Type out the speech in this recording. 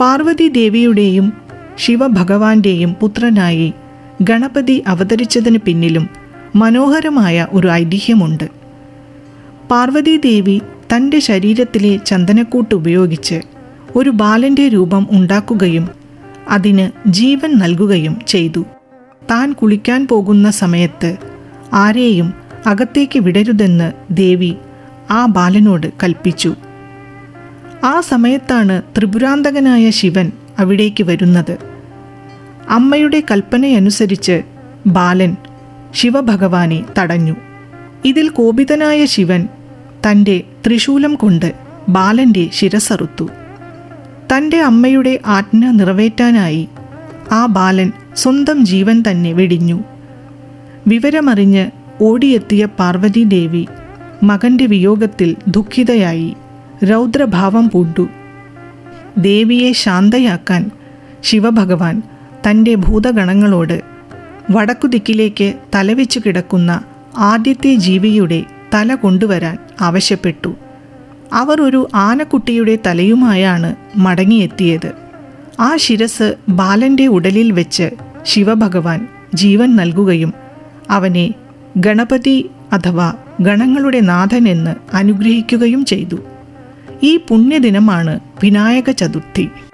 പാർവതി ദേവിയുടെയും ശിവഭഗവാന്റെയും പുത്രനായി ഗണപതി അവതരിച്ചതിന് പിന്നിലും മനോഹരമായ ഒരു ഐതിഹ്യമുണ്ട് പാർവതീദേവി തൻ്റെ ശരീരത്തിലെ ചന്ദനക്കൂട്ട് ഉപയോഗിച്ച് ഒരു ബാലന്റെ രൂപം ഉണ്ടാക്കുകയും അതിന് ജീവൻ നൽകുകയും ചെയ്തു താൻ കുളിക്കാൻ പോകുന്ന സമയത്ത് ആരെയും അകത്തേക്ക് വിടരുതെന്ന് ദേവി ആ ബാലനോട് കൽപ്പിച്ചു ആ സമയത്താണ് ത്രിപുരാന്തകനായ ശിവൻ അവിടേക്ക് വരുന്നത് അമ്മയുടെ കൽപ്പനയനുസരിച്ച് ബാലൻ ശിവഭഗവാനെ തടഞ്ഞു ഇതിൽ കോപിതനായ ശിവൻ തൻ്റെ ത്രിശൂലം കൊണ്ട് ബാലന്റെ ശിരസറുത്തു തൻ്റെ അമ്മയുടെ ആജ്ഞ നിറവേറ്റാനായി ആ ബാലൻ സ്വന്തം ജീവൻ തന്നെ വെടിഞ്ഞു വിവരമറിഞ്ഞ് ഓടിയെത്തിയ പാർവതീദേവി മകന്റെ വിയോഗത്തിൽ ദുഃഖിതയായി രൗദ്രഭാവം പൂണ്ടു ദേവിയെ ശാന്തയാക്കാൻ ശിവഭഗവാൻ തൻ്റെ ഭൂതഗണങ്ങളോട് വടക്കുദിക്കിലേക്ക് തലവെച്ചു കിടക്കുന്ന ആദ്യത്തെ ജീവിയുടെ തല കൊണ്ടുവരാൻ ആവശ്യപ്പെട്ടു അവർ ഒരു ആനക്കുട്ടിയുടെ തലയുമായാണ് മടങ്ങിയെത്തിയത് ആ ശിരസ് ബാലന്റെ ഉടലിൽ വെച്ച് ശിവഭഗവാൻ ജീവൻ നൽകുകയും അവനെ ഗണപതി അഥവാ ഗണങ്ങളുടെ നാഥൻ എന്ന് അനുഗ്രഹിക്കുകയും ചെയ്തു ഈ പുണ്യദിനമാണ് വിനായക ചതുർത്ഥി